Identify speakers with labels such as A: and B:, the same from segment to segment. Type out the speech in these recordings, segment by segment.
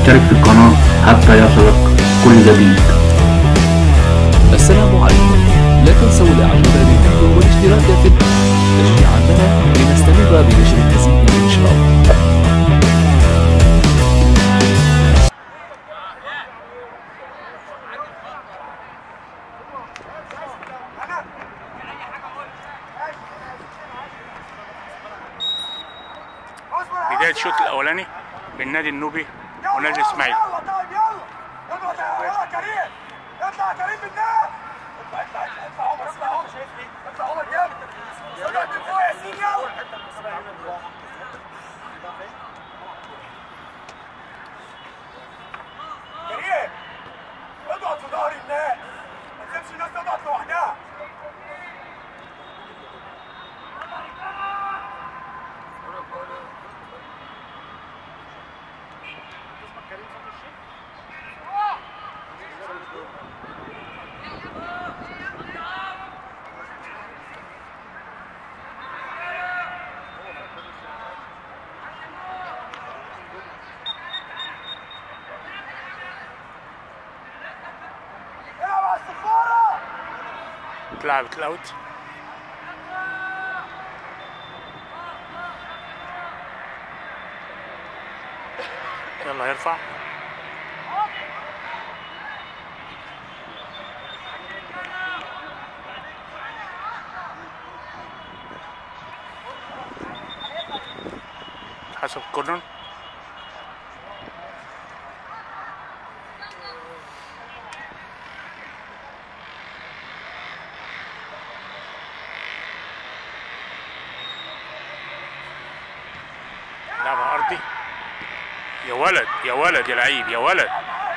A: واشترك في القناة حتى يصلك كل جديد
B: السلام عليكم لا تنسوا الاعجاب بالفيديو والاشتراك في القناة تشجيعا لنا لنستمر بنشر المزيد ان شاء الله
C: بداية الشوط الأولاني بين نادي النوبي ونادي الإسماعيلي
D: يلا طيب يلا يلا يلا كريم اطلع يا كريم بالناس اطلع اطلع اطلع اطلع عمر اطلع عمر شايفني اطلع عمر جامد اطلع من فوق يا سين يلا كريم اقعد في ظهر الناس ما تسيبش الناس تقعد لوحدها العب على الصفاره
C: اتلعبت الأوت يلا يرفع حسب كورنر لعبها أرضي يا ولد يا ولد يا لعيب يا ولد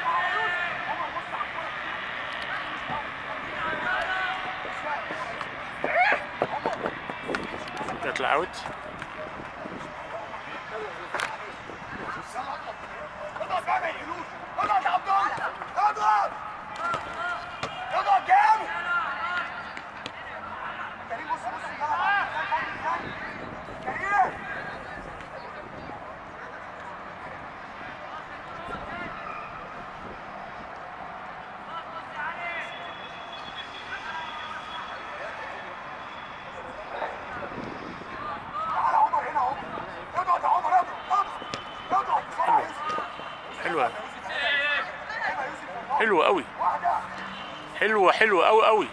C: تطلع اوت
D: اضغط بقى ما يقلوش اضغط يا عبد الله اضغط اضغط جامد كريم بص بص الملعب كريم تعالى عمر هنا اهو اضغط يا عمر اضغط اضغط اضغط بسرعه يا يوسف
C: حلوة
D: هنا يا يوسف
C: حلوة قوي
D: واحده
C: حلوة حلوة قوي قوي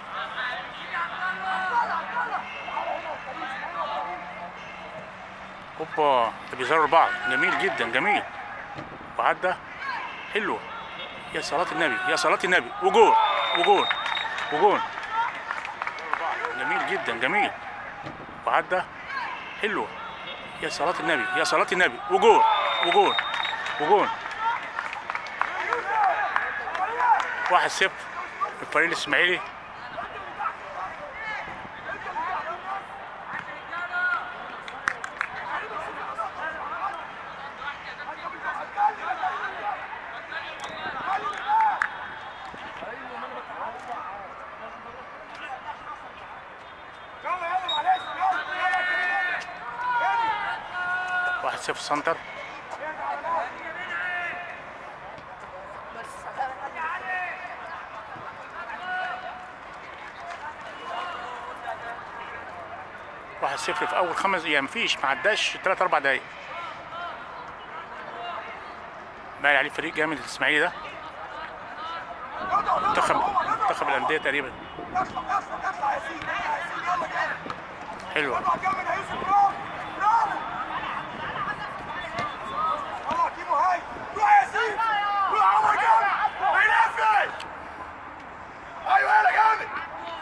C: اوبا ده بيزروا بعض جميل جدا جميل وعدى حلوة يا صلاة النبي يا صلاة النبي وجول وجول وجول جميل جدا جميل وعدى حلوة يا صلاة النبي يا صلاة النبي وجول وجول وجول واحد صفر الفريق الاسماعيلي
D: يلا يلا معلش يلا يلا كريم هاني
C: واحد صفر سنتر واحد صفر في اول خمس يعني مفيش ما عداش ثلاث اربع دقايق باين عليه فريق جامد الاسماعيلي ده منتخب منتخب الانديه تقريبا
D: اطلع اطلع اطلع يا سيدي اطلع يا سيدي يلا جامد
C: حلوه
D: اطلع جامد يا يوسف برافو برافو يلا كيمو هاي روح يا سيدي روح عمر جامد هينفذ ايوه يلا جامد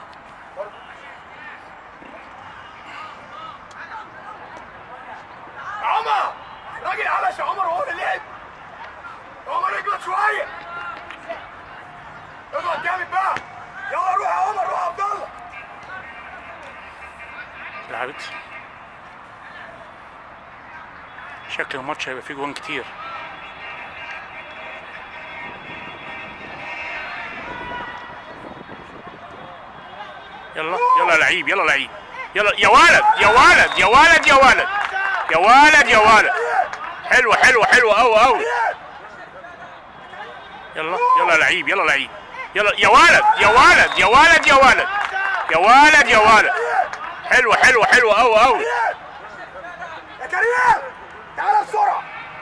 D: عمر راجل علش يا عمر هو اللي لعب عمر اجلد شويه اضغط جامد بقى يلا روح يا عمر روح يا عبد الله
C: لعبت شكل الماتش هيبقى فيه جوان كتير يلا يلا لعيب يلا لعيب يلا يا ولد يا ولد يا ولد يا ولد يا ولد يا ولد حلوه حلوه حلوه قوي قوي يلا يلا يا لعيب يلا لعيب يلا يا ولد يا ولد يا ولد يا ولد يا ولد يا ولد حلوه حلوه حلوه قوي قوي
D: يا كريم تعالى بسرعه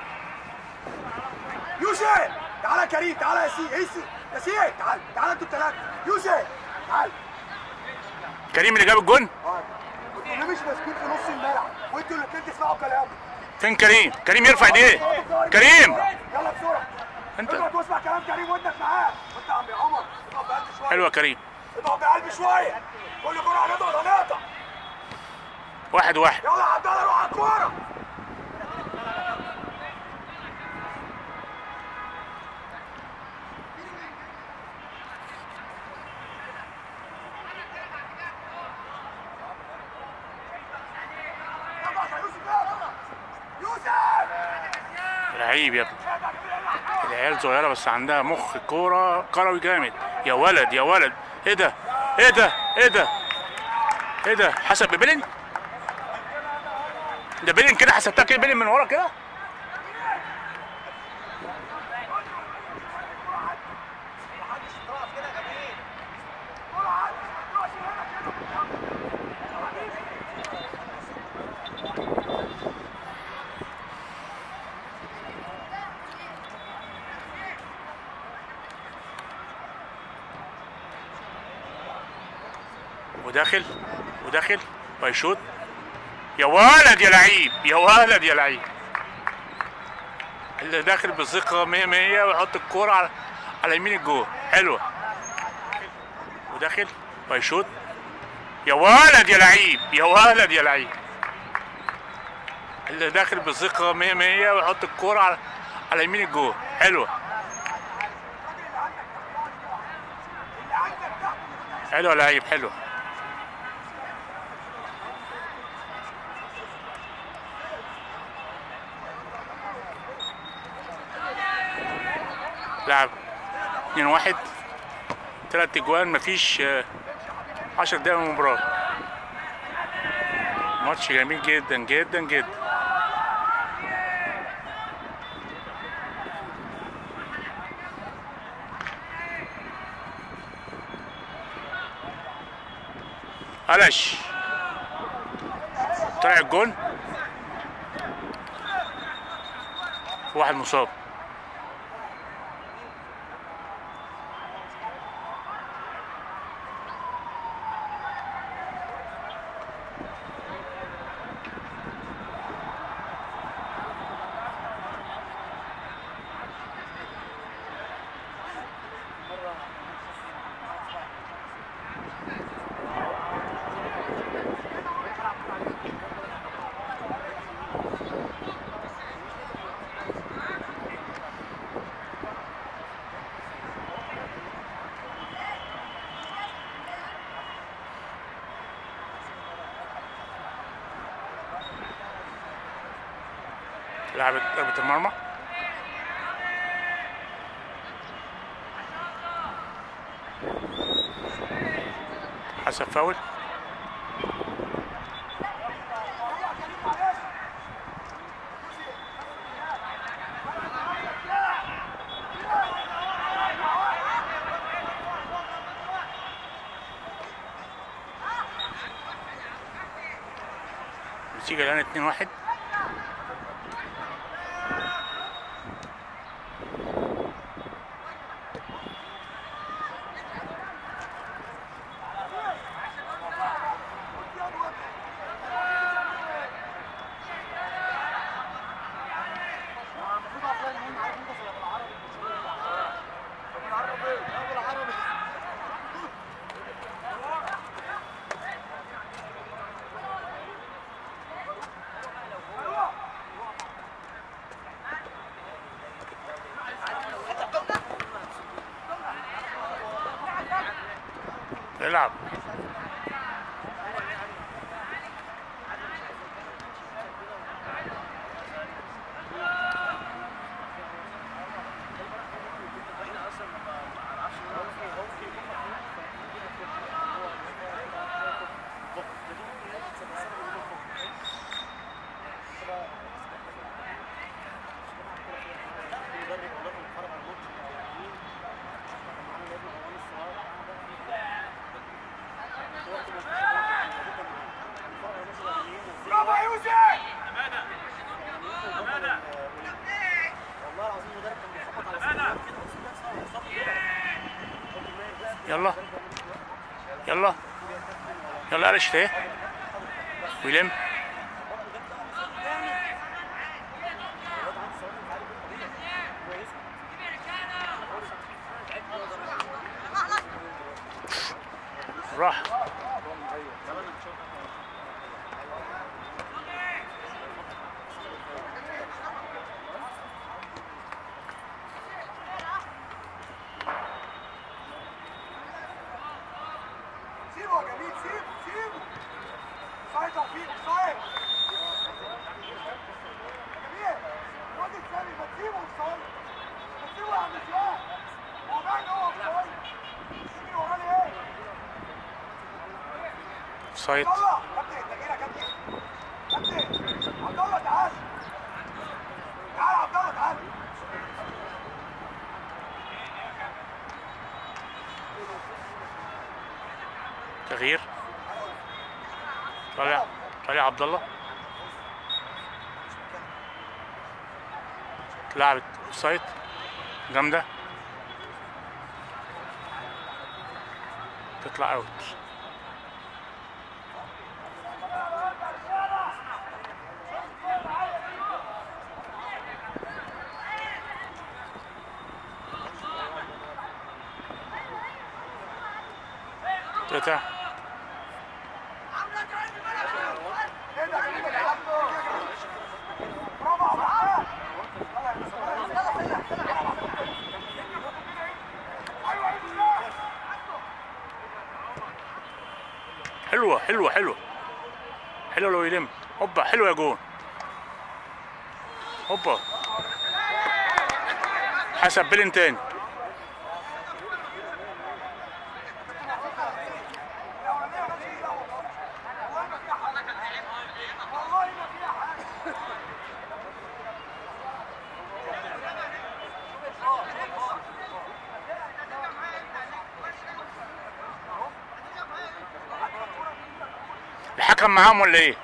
D: يوسف تعالى يا كريم تعالى يا سي ياسين ياسين تعالى تعالى انتوا الثلاثه يوسف تعالى
C: كريم اللي جاب الجون
D: اه انتوا ليه مش ماسكين في نص الملعب وانتوا الاثنين تسمعوا كلامه
C: فين كريم كريم يرفع ايديه كريم
D: يلا بسرعه
C: انت
D: انت تسمع كلام كريم وانت معاه وانت يا عم عمر اضغط بقلب شويه
C: حلوه يا كريم
D: اضغط بقلب شويه كل كره هنضغط هنقطع
C: واحد واحد
D: يلا يا عبد الله روح على الكوره يلا يا يوسف يلا. يوسف
C: لعيب يا ابني العيال صغيره بس عندها مخ كوره كروي جامد يا ولد يا ولد ايه ده ايه ده ايه ده ايه ده حسب ببلن ده بلن كده حسبتها كده بلن من ورا كده وداخل وداخل ويشوط يا ولد يا لعيب يا ولد يا لعيب اللي داخل بثقة 100 100 ويحط الكورة على على يمين الجول حلوة وداخل ويشوط يا ولد يا لعيب يا ولد يا لعيب اللي داخل بثقة 100 100 ويحط الكورة على على يمين الجول حلوة حلوة يا لعيب حلوة لعب 2 1 ثلاث اجوان مفيش آه، 10 دقايق من المباراة ماتش جميل جدا جدا جدا قلش طلع الجون واحد مصاب لعبت ضربة المرمى حسب فاول النتيجة الآن 2 1 العب يلا يلا قلشت اهي ويلم راح
D: سيبه يا جميل سيبه سيبه صايد توفيق صايد جميل الراجل ثاني ما تسيبه صايد ما تسيبه يا عم زياد هو باين هو صايد تجري وراه ليه؟
C: سايد
D: عبد الله كابتن انت جينا كابتن كابتن عبد الله تعال تعال عبد الله تعال
C: تغيير طالع طالع عبد الله لعبت سايد جامده تطلع اوت تقطع
D: ايه ده يا جميل يا عم برافو عبد الرحمن ايوه ايوه
C: حلوه حلوه حلوه حلوه لو يلم هوبا حلوه يا جون هوبا حسب بيلين تاني
D: والله ما فيها حاجه
C: الحكم معاهم ولا ايه؟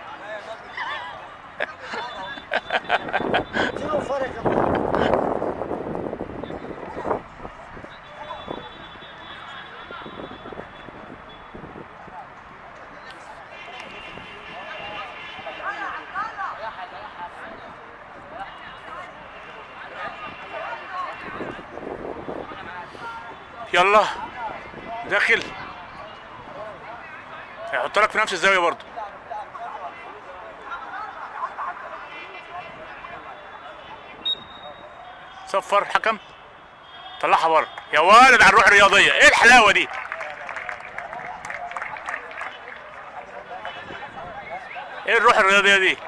C: يلا داخل هيحط لك في نفس الزاويه برضه صفر الحكم طلعها بره يا ولد على الروح الرياضيه ايه الحلاوه دي ايه الروح الرياضيه دي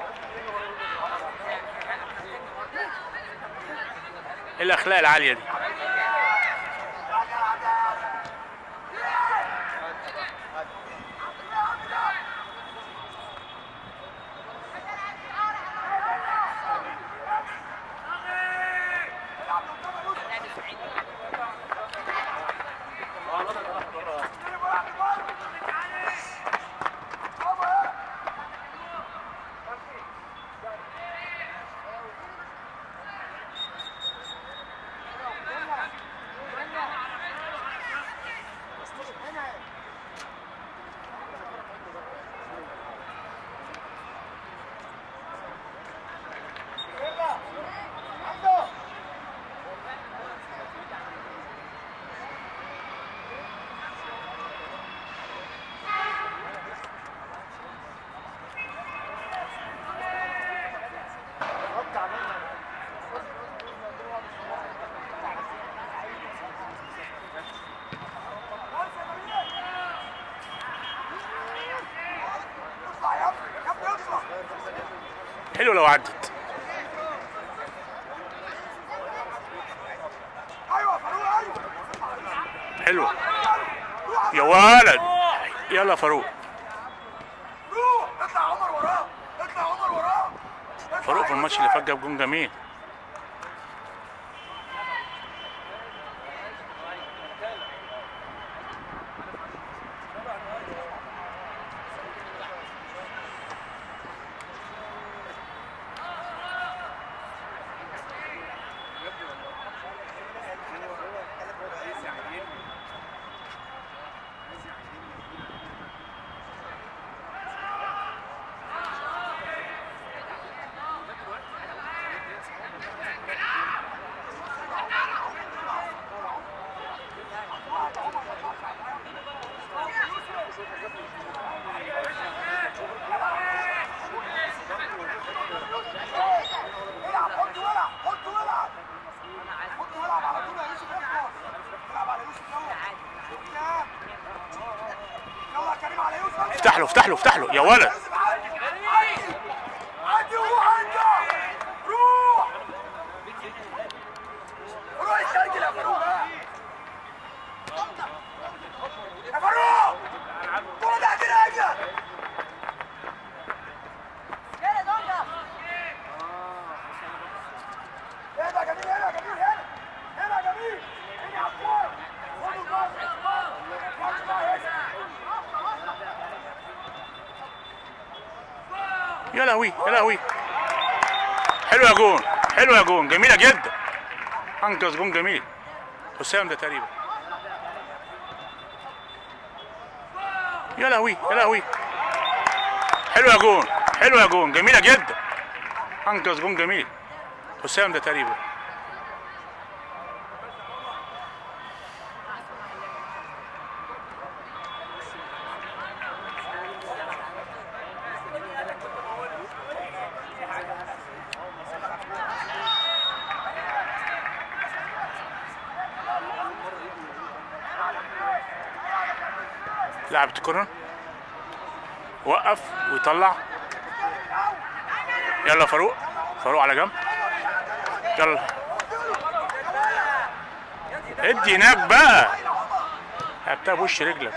C: ايه الاخلاق العاليه دي
D: اطلع يا ابني يا ابني اطلع
C: حلو لو عدت
D: ايوه فاروق ايوه
C: حلوه
D: روح
C: يا ولد يلا فاروق
D: روح اطلع عمر وراه اطلع عمر وراه اطلع
C: فاروق في
D: يا
C: الماتش
D: ابني.
C: اللي فات جاب جون جميل افتح له افتح له افتح له يا ولد
D: عدي وروح انت روح روح الشرقي يا فاروق يا فاروق طول ده كده اجل هنا يا جميل هنا يا جميل هنا هنا يا جميل هنا يا عبد خدوا الباص
C: يا لهوي يا لهوي حلو يا جون حلو يا جون جميله جدا انقذ جون جميل حسام ده تقريبا يا لهوي يا لهوي حلو يا جون حلو يا جون جميله جدا انقذ جون جميل حسام ده تقريبا لعبة الكورنر وقف ويطلع يلا فاروق فاروق على جنب يلا ادي هناك بقى لعبتها بوش رجلك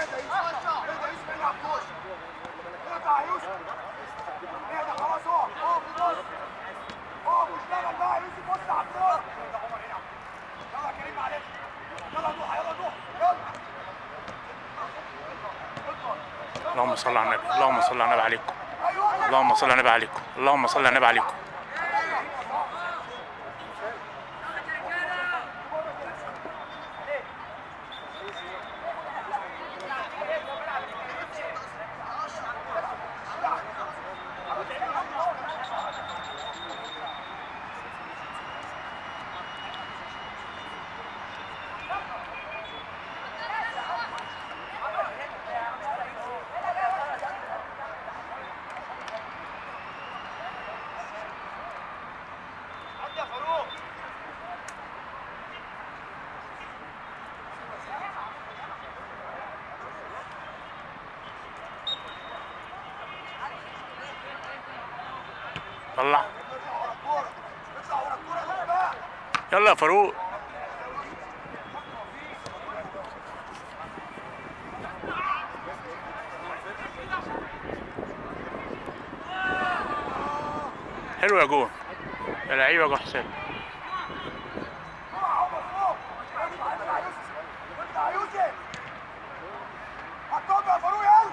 D: اقطع يا يوسف اهدى خلاص اقف اقف بص اقف واشتغل بقى يا يوسف بص على الكوره يلا يا كريم معلش يلا نروح يلا نروح يلا
C: اللهم صل على النبي اللهم صل على النبي عليكم
D: ايوه
C: اللهم صل على النبي عليكم اللهم صل على النبي عليكم طلع
D: اطلع ورا الكوره بقى
C: يلا يا فاروق حلو يا جون يا لعيبه يا جو حسين
D: اطلع فوق اطلع يا يوسف اطلع يا يوسف هتطب يا فاروق يلا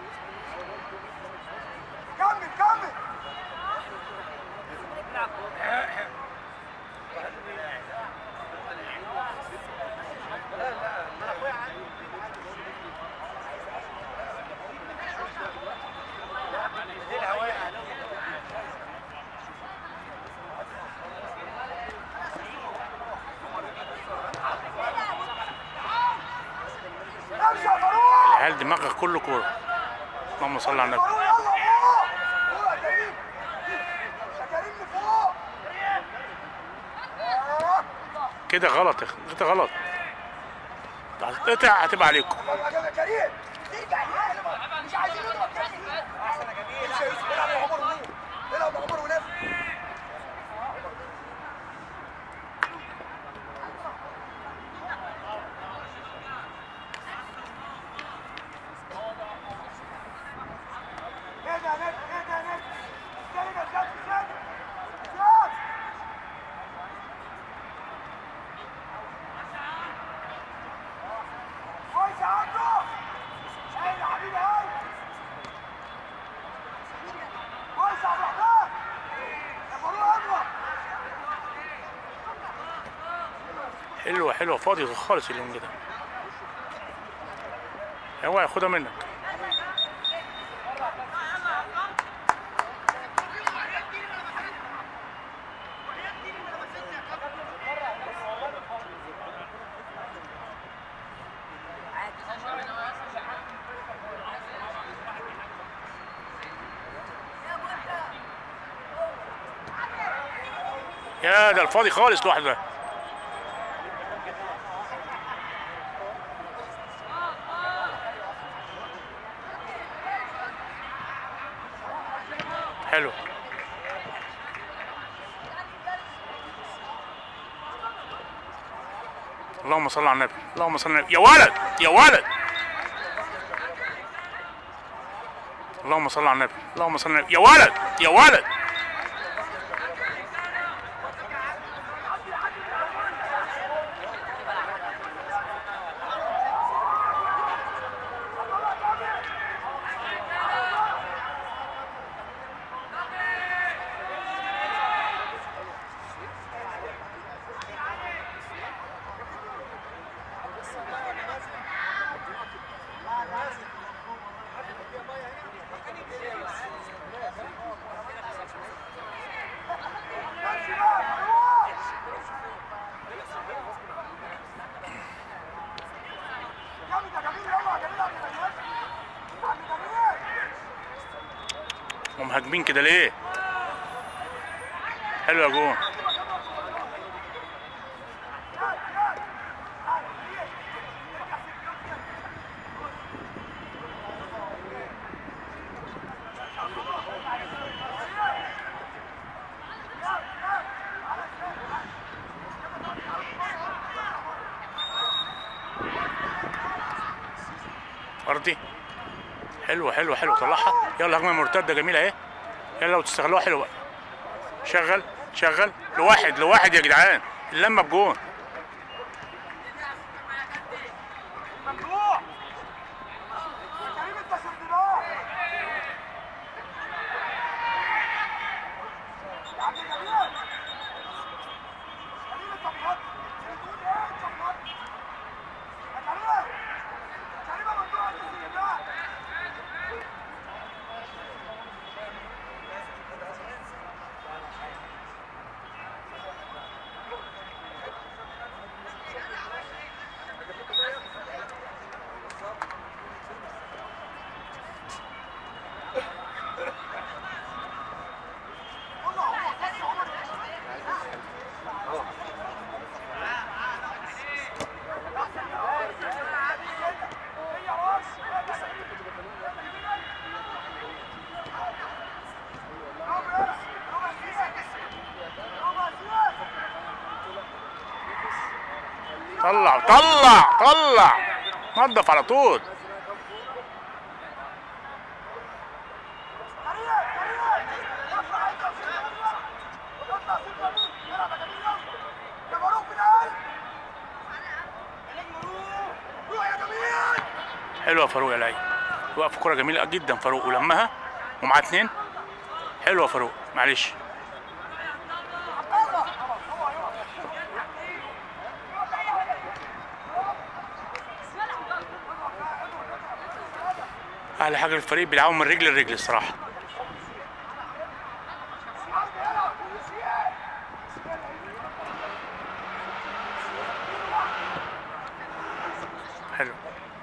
D: كمل كمل امشي يا فاروق
C: العيال دماغها كله كوره اللهم صل على النبي
D: فاروق يلا فوق فوق يا كريم يا كريم لفوق آه.
C: كده غلط يا اخي كده غلط هتتقطع هتبقى عليكم
D: يا كريم ترجع ليه مش عايزين نضرب تاني احسن يا جميل يا يوسف العب يا عمر ولف العب يا عمر ولف اهدى يا نجم اهدى يا نجم استلم يا زياد زياد زياد كويس يا عبده هاي يا حبيبي هاي كويس يا عبد الرحمن يا فاروق اضرب
C: حلوه حلوه فاضي خالص اليوم ده هو هياخدها منك يا ده الفاضي خالص لوحده ده حلو اللهم صل على النبي اللهم صل على النبي يا ولد يا ولد اللهم صل على النبي اللهم صل على النبي يا ولد يا ولد
D: جامد يا جميل يلا يا جميل يا جميل عم جميل
C: ومهاجمين كده ليه حلو يا جون ارضي حلوه حلوه حلوه طلعها يلا هجمه مرتده جميله اهي يلا لو تستغلوها حلوه بقى شغل شغل لواحد لواحد يا جدعان اللمه بجون
D: ممنوع يا كريم انت سردناه يا عم جميل كريم انت بجد بتقول ايه انت بجد يا كريم كريم ممنوع انت سردناه
C: طلع طلع طلع نضف على طول حلوه يا فاروق يا لعيب وقف كرة جميلة جدا فاروق ولمها ومعاه اتنين حلوه يا فاروق معلش احلى حاجه الفريق بيلعبوا من رجل لرجل الصراحه حلو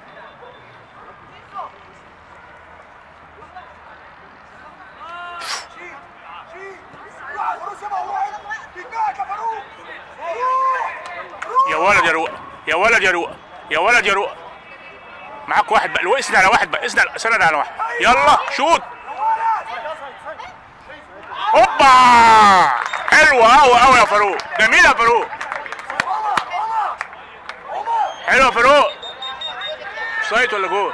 C: يا ولد يا روق يا ولد يا روق يا ولد يا روق معاك واحد بقى اسند على واحد بقى اسند سند على واحد يلا شوت هوبا حلوه قوي قوي يا فاروق جميله يا فاروق حلوه يا فاروق سايت ولا جول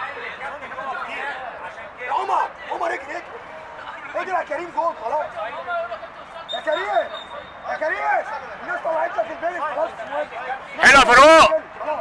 D: يا عمر عمر اجري اجري اجري يا كريم جول خلاص يا كريم يا كريم الناس طلعت لك البيت خلاص مش مهم.
C: حلوه يا فاروق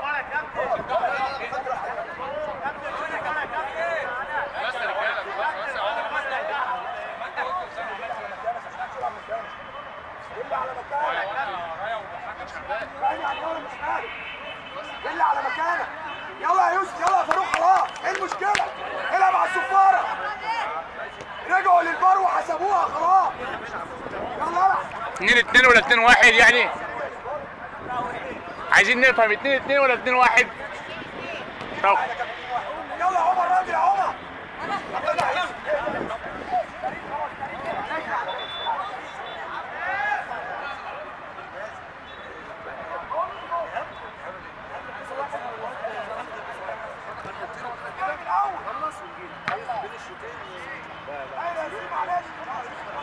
D: اللي على مكانك باين على الجول مش عارف اللي على مكانك يلا يا يوسف يلا يا فاروق خلاص ايه المشكله العب على الصفاره رجعوا للفار وحسبوها خلاص يلا العب
C: 2 2 ولا 2 1 يعني عايزين نفهم 2 2 ولا 2 1 طب
D: يلا يا عمر راجل يا عمر ايوه يا سيدي معلش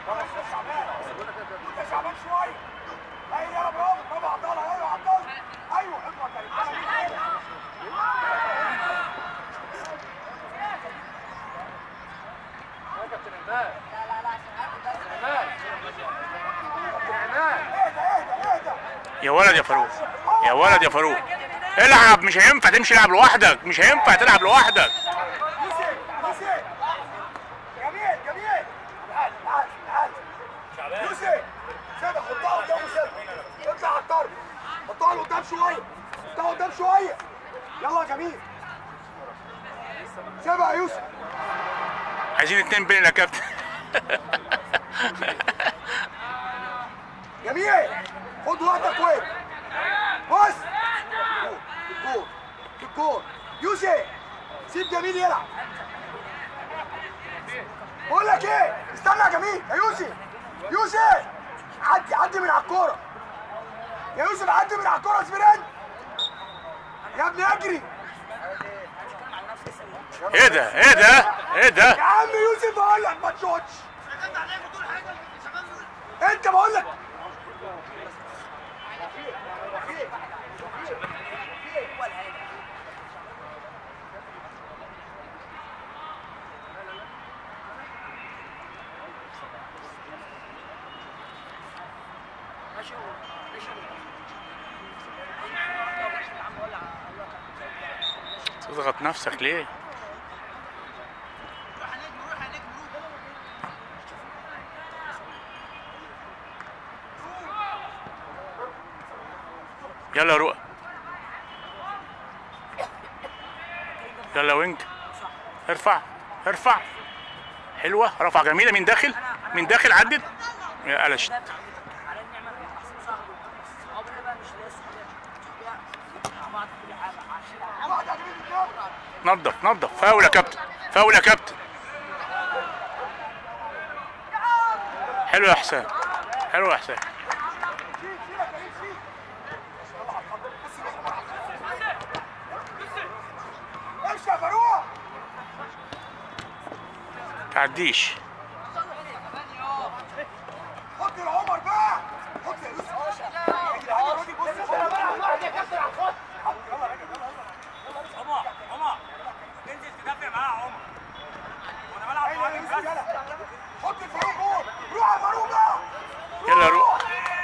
D: يا شعبان انت شعبان شويه ايوه يلا برافو برافو عبد الله ايوه عبد الله ايوه اضغط يا رجاله اهدى اهدى اهدى
C: يا ولد يا فاروق يا ولد يا فاروق العب مش هينفع تمشي تلعب لوحدك مش هينفع تلعب لوحدك
D: يوسف يوسف جميل جميل تعال تعال تعال يوسف سيبها حطها قدام وسيبها اطلع على الطرف حطها لقدام شويه حطها قدام شويه يلا يا جميل سيبها يا يوسف
C: عايزين اتنين بين يا كابتن
D: جميل خد وقتك وين بص الجول الجول يوسف سيب جميل يلعب بقول لك ايه استنى يا جميل يا يوسف يوسف عدي عدي من على الكوره يا يوسف عدي من على الكوره سبرنت يا ابني اجري
C: ايه ده ايه ده ايه ده
D: يا عم يوسف بقول لك ما تشوتش انت بقول لك
C: تضغط نفسك ليه يلا يا رؤى يلا يا وينج ارفع ارفع حلوه رفع جميله من داخل من داخل عدت يا قلشت
E: على النعمه محسوب صاحب صحابنا بقى مش ناس مع بعض في كل حاجه عشان
D: واحد يا جميل الجول.
C: نظف نظف فاول يا كابتن فاول يا كابتن حلو يا حسام حلو يا حسام
D: شيل شيل يا كريم شيل يلا اتفضل بص بص امشي يا فاروق
C: تعديش
D: حط العمر بقى حط يا يوسف يا جدعان الراجل بص انا بلعب واحد يا كابتن على الخط يلا يا راجل يلا يلا
F: عمر عمر انزل تدافع معاه يا عمر وانا بلعب
D: ايوه
F: معاه
D: يا
F: من
D: يوسف
F: بدري.
D: يلا حط الفاروق جول روح يا فاروق بقى
C: يلا يا رؤى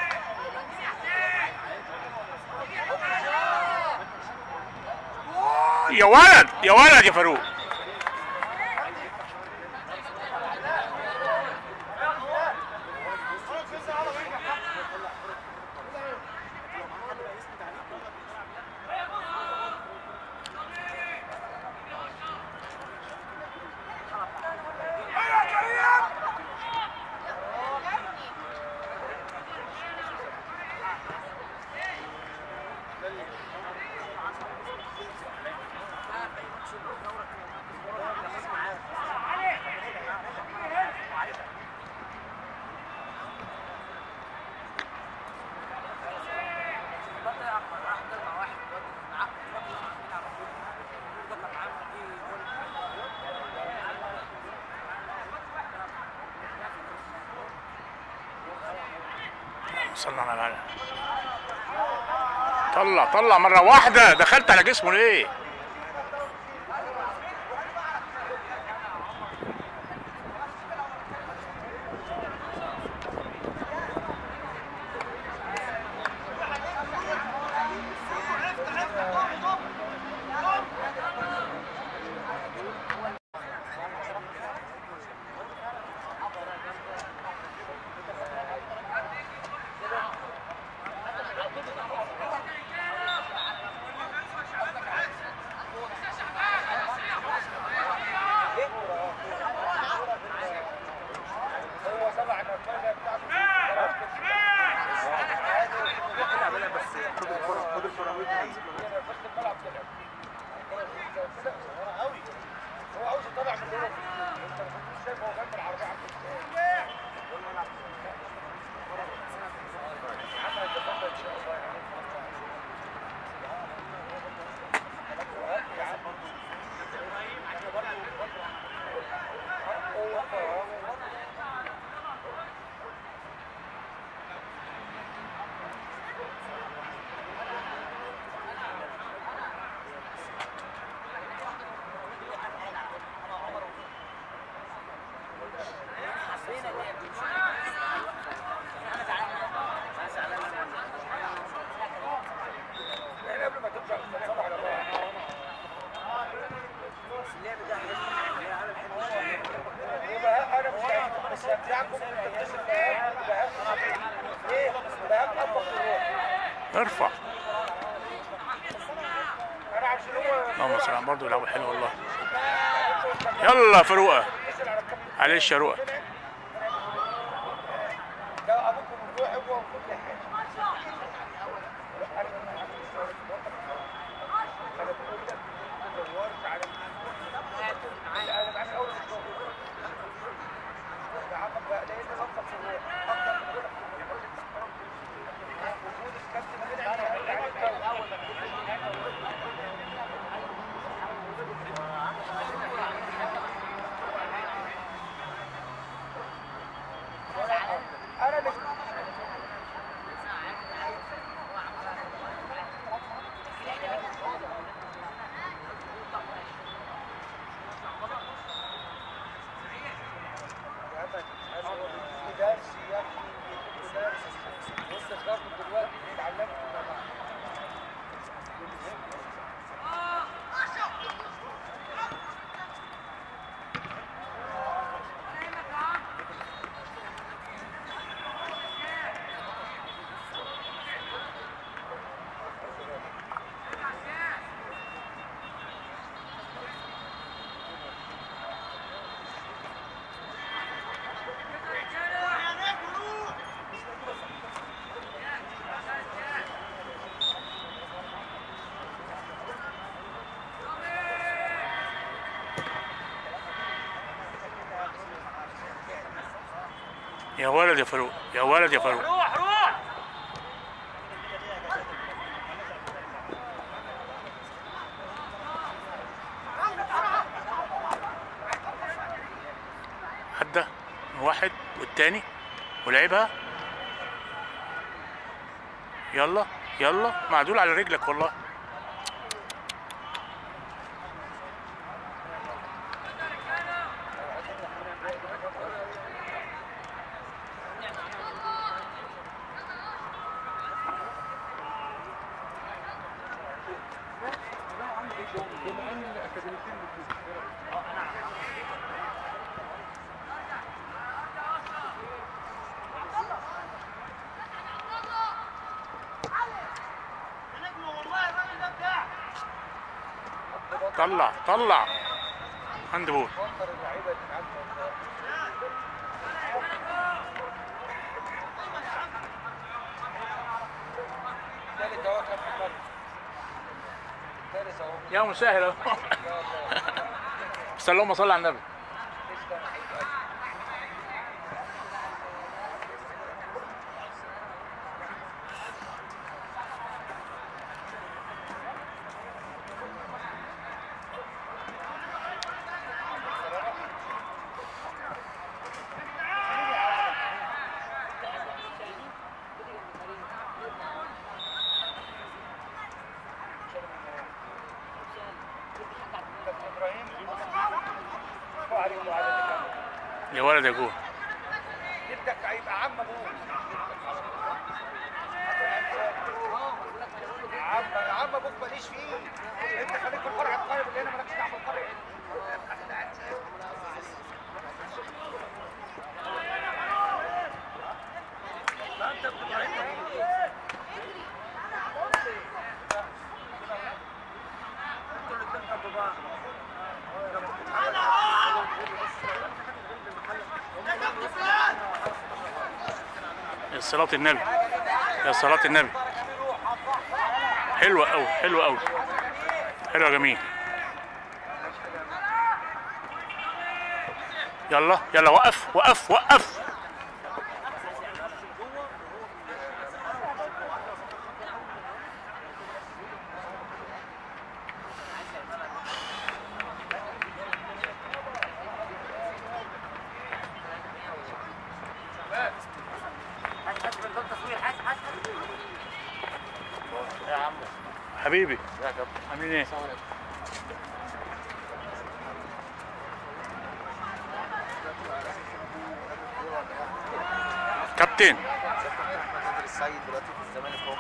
C: يا ولد يا ولد يا فاروق
D: ايوه يا كريم
C: صلى على العالم طلع طلع مرة واحدة دخلت على جسمه ليه؟ ارفع اللهم صل على برضه بيلعبوا حلو والله يلا فاروقه معلش يا روقه يا ولد يا فاروق يا ولد يا فاروق
F: روح روح
C: عدى من واحد والتاني ولعبها يلا يلا معدول على رجلك والله طلع طلع هاند بول يا مسهل اهو بس اللهم صل على النبي يا ولد يا جول
D: جدك هيبقى عم ابوك عم عم ابوك ماليش فيه انت خليك في الفرع الطيب اللي هنا مالكش دعوه بالفرع ما انت بتبقى انتوا الاتنين جنب بعض
C: يا صلاة النبي يا صلاة النبي حلوة أوي حلوة أوي حلوة يا جميل يلا يلا وقف وقف وقف حبيبي عاملين ايه؟ كابتن
D: السيد دلوقتي في الزمالك اهو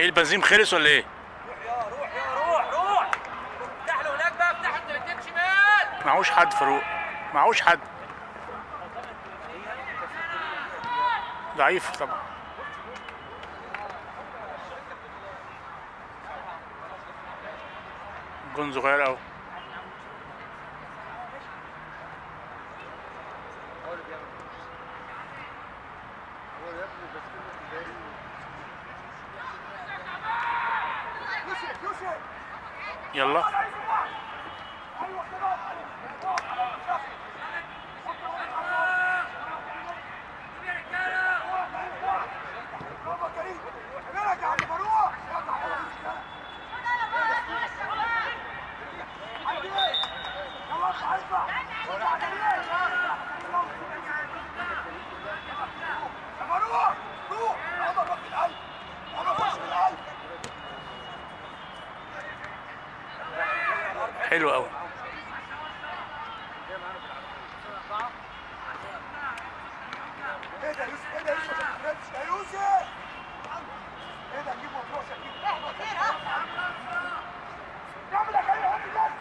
C: ايه البنزين خلص ولا ايه
F: روح يا روح روح افتح له هناك بقى افتح انت بتجيب شمال
C: معهوش حد فاروق معهوش حد ضعيف طبعا جون صغير قوي
D: يوسف يوسف
C: يلا
D: ايوه كده برافو يا كريم مالك يا عم فاروق يلا اطلع اطلع اطلع يا كريم يا فاروق روح يلا روح في القلب يلا خش في القلب
C: حلو قوي
D: ايه ده يا يوسف ايه ده يا يوسف ما تفرقش يا يوسف ايه ده جيب مفروش يا جيب كمل يا كريم هات الناس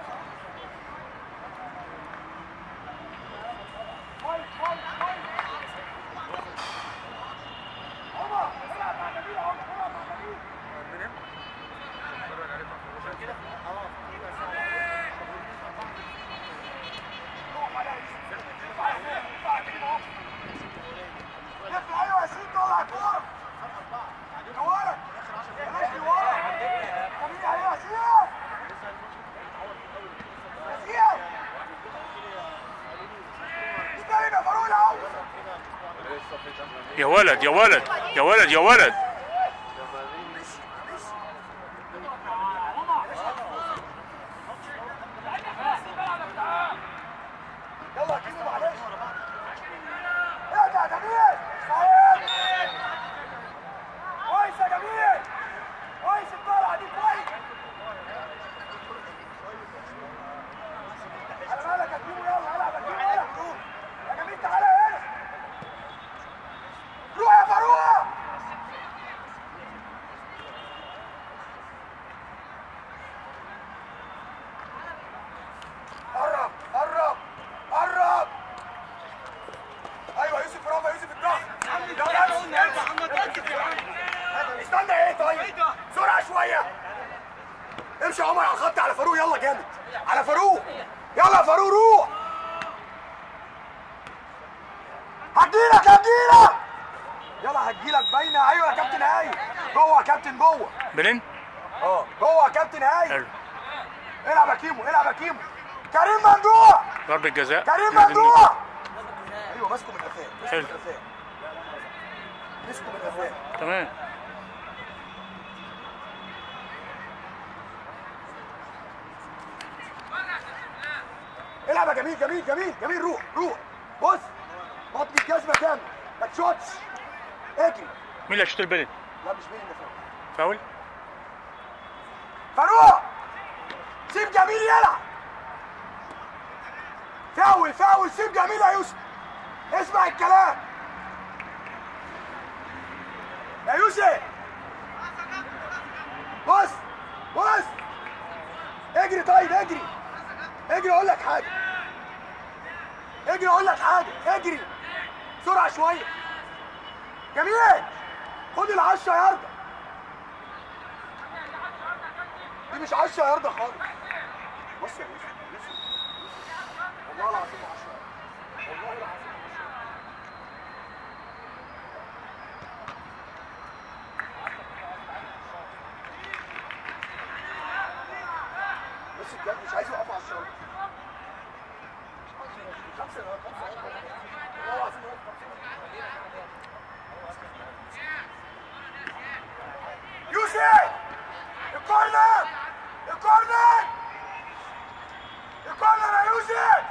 D: كويس كويس كويس عمر العب مع نبيل يا عمر العب مع نبيل روح على يوسف. ارفع يا كريم، ارفع يا كريم اهو. لف ايوه يا سيد طلع الكوره نورك بلاش نورك جميل عليه يا سيد يا سيد استلم يا فاروق اهو
C: يا ولد يا ولد يا ولد يا ولد
D: يلا يا كيمو معلش اهدى يا جميل سعيد كويس يا جميل كويس الطلعه دي كويس على بالك يا كيمو يلا العب يا كيمو العب يا جميل تعالى هنا روح يا فاروق قرب قرب قرب ايوه يوسف برافو يا يوسف الضغط يلا امشي امشي استنى ايه طيب سرعه شويه امشي يا عمر على الخط على فاروق يلا جامد على فاروق يلا يا فاروق روح هجيلك هجيلك يلا هجيلك باينه ايوه يا كابتن هاي جوه يا كابتن جوه
C: بلين
D: اه جوه يا كابتن هاي
C: حلو
D: العب يا كيمو العب يا كيمو كريم ممدوح
C: ضربة جزاء
D: كريم
C: لازم
D: ممدوح ايوه ماسكه من قفاه مسكه
C: حلو.
D: من قفاه مسكه من قفاه
C: تمام
D: العب يا جميل جميل جميل جميل روح روح بص بطن الجزمه كامل ما تشوتش اجري
C: مين اللي هيشوط البلين
D: لا مش مين اللي فوق
C: فاول
D: فاروق سيب جميل يلعب فاول فاول سيب جميل يا يوسف اسمع الكلام يا يوسف بص بص اجري طيب اجري اجري اقول لك حاجه اجري اقول لك حاجه اجري بسرعه شويه جميل خد العشرة ياردة دي مش 10 ياردة خالص بص يا يوسف يوسف والله العظيم 10 والله العظيم 10 بص بجد مش عايز يوقفوا على الشوط خمسة يا خمسة يا والله العظيم يوسف الكورنر الكورنر الكورنر يا يوسف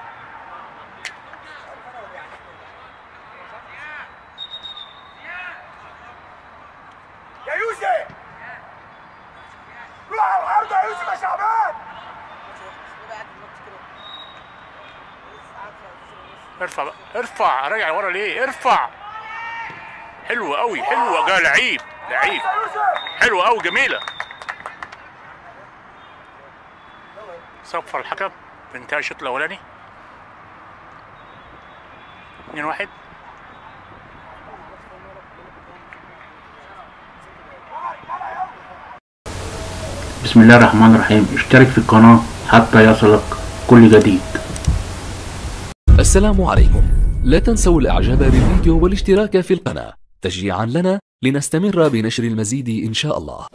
D: يا يوسف روح على العرض يا يوسف يا شعبان
C: ارفع بقى ارفع راجع ورا ليه ارفع حلو قوي حلو يا لعيب لعيب حلوه قوي جميله صفر الحكم بانتهاء الشوط الاولاني 2 1
A: بسم الله الرحمن الرحيم اشترك في القناة حتى يصلك كل جديد
B: السلام عليكم لا تنسوا الاعجاب بالفيديو والاشتراك في القناة تشجيعا لنا لنستمر بنشر المزيد ان شاء الله